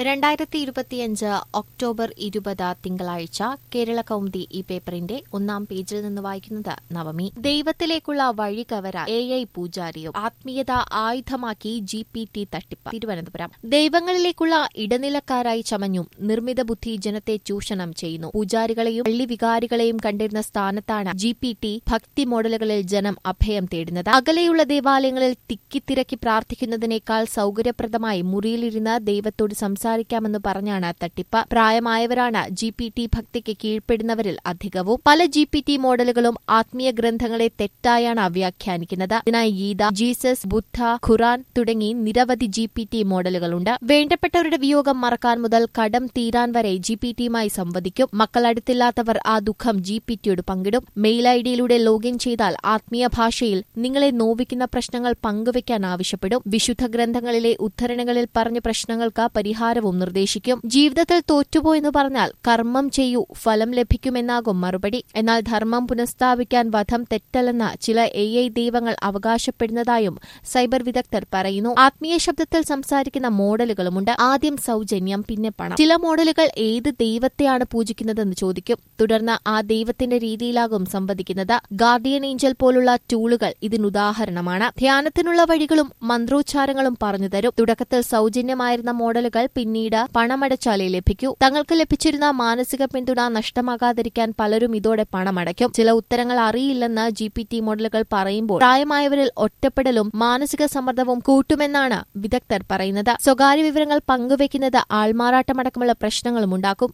രണ്ടായിരത്തി ഇരുപത്തിയഞ്ച് ഒക്ടോബർ ഇരുപത് തിങ്കളാഴ്ച കേരള കൗമുദി ഈ പേപ്പറിന്റെ ഒന്നാം പേജിൽ നിന്ന് വായിക്കുന്നത് നവമി ദൈവത്തിലേക്കുള്ള വഴി കവര എ ഐ പൂജാരിയും ആത്മീയത ആയുധമാക്കി ജി പി ടി തട്ടിപ്പ് തിരുവനന്തപുരം ദൈവങ്ങളിലേക്കുള്ള ഇടനിലക്കാരായി ചമഞ്ഞും നിർമ്മിത ബുദ്ധി ജനത്തെ ചൂഷണം ചെയ്യുന്നു പൂജാരികളെയും പള്ളി വികാരികളെയും കണ്ടിരുന്ന സ്ഥാനത്താണ് ജി പി ടി ഭക്തി മോഡലുകളിൽ ജനം അഭയം തേടുന്നത് അകലെയുള്ള ദേവാലയങ്ങളിൽ തിക്കിത്തിരക്കി പ്രാർത്ഥിക്കുന്നതിനേക്കാൾ സൌകര്യപ്രദമായി മുറിയിലിരുന്ന് ദൈവത്തോട് സംസാരിക്കാമെന്ന് പറഞ്ഞാണ് തട്ടിപ്പ് പ്രായമായവരാണ് ജി പി ടി ഭക്തിക്ക് കീഴ്പ്പെടുന്നവരിൽ അധികവും പല ജി പി ടി മോഡലുകളും ആത്മീയ ഗ്രന്ഥങ്ങളെ തെറ്റായാണ് വ്യാഖ്യാനിക്കുന്നത് ഇതിനായി ഗീത ജീസസ് ബുദ്ധ ഖുറാൻ തുടങ്ങി നിരവധി ജി പി ടി മോഡലുകളുണ്ട് വേണ്ടപ്പെട്ടവരുടെ വിയോഗം മറക്കാൻ മുതൽ കടം തീരാൻ വരെ ജി പി ടിയുമായി സംവദിക്കും മക്കൾ അടുത്തില്ലാത്തവർ ആ ദുഃഖം ജി പി ടിയോട് പങ്കിടും മെയിൽ ഐ ഡിയിലൂടെ ലോഗിൻ ചെയ്താൽ ആത്മീയ ഭാഷയിൽ നിങ്ങളെ നോവിക്കുന്ന പ്രശ്നങ്ങൾ പങ്കുവയ്ക്കാൻ ആവശ്യപ്പെടും വിശുദ്ധ ഗ്രന്ഥങ്ങളിലെ ഉദ്ധരണികളിൽ പറഞ്ഞ പ്രശ്നങ്ങൾക്ക് പരിഹാരവും നിർദ്ദേശിക്കും ജീവിതത്തിൽ തോറ്റുപോയെന്ന് പറഞ്ഞാൽ കർമ്മം ചെയ്യൂ ഫലം ലഭിക്കുമെന്നാകും മറുപടി എന്നാൽ ധർമ്മം പുനഃസ്ഥാപിക്കാൻ വധം തെറ്റല്ലെന്ന് ചില എ ഐ ദൈവങ്ങൾ അവകാശപ്പെടുന്നതായും സൈബർ വിദഗ്ധർ പറയുന്നു ആത്മീയ ശബ്ദത്തിൽ സംസാരിക്കുന്ന മോഡലുകളുമുണ്ട് ആദ്യം സൗജന്യം പിന്നെ പണം ചില മോഡലുകൾ ഏത് ദൈവത്തെയാണ് പൂജിക്കുന്നതെന്ന് ചോദിക്കും തുടർന്ന് ആ ദൈവത്തിന്റെ രീതിയിലാകും സംവദിക്കുന്നത് ഗാർഡിയൻ ഏഞ്ചൽ പോലുള്ള ടൂളുകൾ ഇതിനുദാഹരണമാണ് ധ്യാനത്തിനുള്ള വഴികളും മന്ത്രോച്ചാരങ്ങളും പറഞ്ഞുതരും തുടക്കത്തിൽ സൗജന്യമായിരുന്ന മോഡലുകൾ പിന്നീട് പണമടച്ചാലേ ലഭിക്കൂ തങ്ങൾക്ക് ലഭിച്ചിരുന്ന മാനസിക പിന്തുണ നഷ്ടമാകാതിരിക്കാൻ പലരും ഇതോടെ പണമടയ്ക്കും ചില ഉത്തരങ്ങൾ അറിയില്ലെന്ന് ജി പി ടി മോഡലുകൾ പറയുമ്പോൾ പ്രായമായവരിൽ ഒറ്റപ്പെടലും മാനസിക സമ്മർദ്ദവും കൂട്ടുമെന്നാണ് വിദഗ്ധർ പറയുന്നത് സ്വകാര്യ വിവരങ്ങൾ പങ്കുവയ്ക്കുന്നത് ആൾമാറാട്ടമടക്കമുള്ള പ്രശ്നങ്ങളും ഉണ്ടാക്കും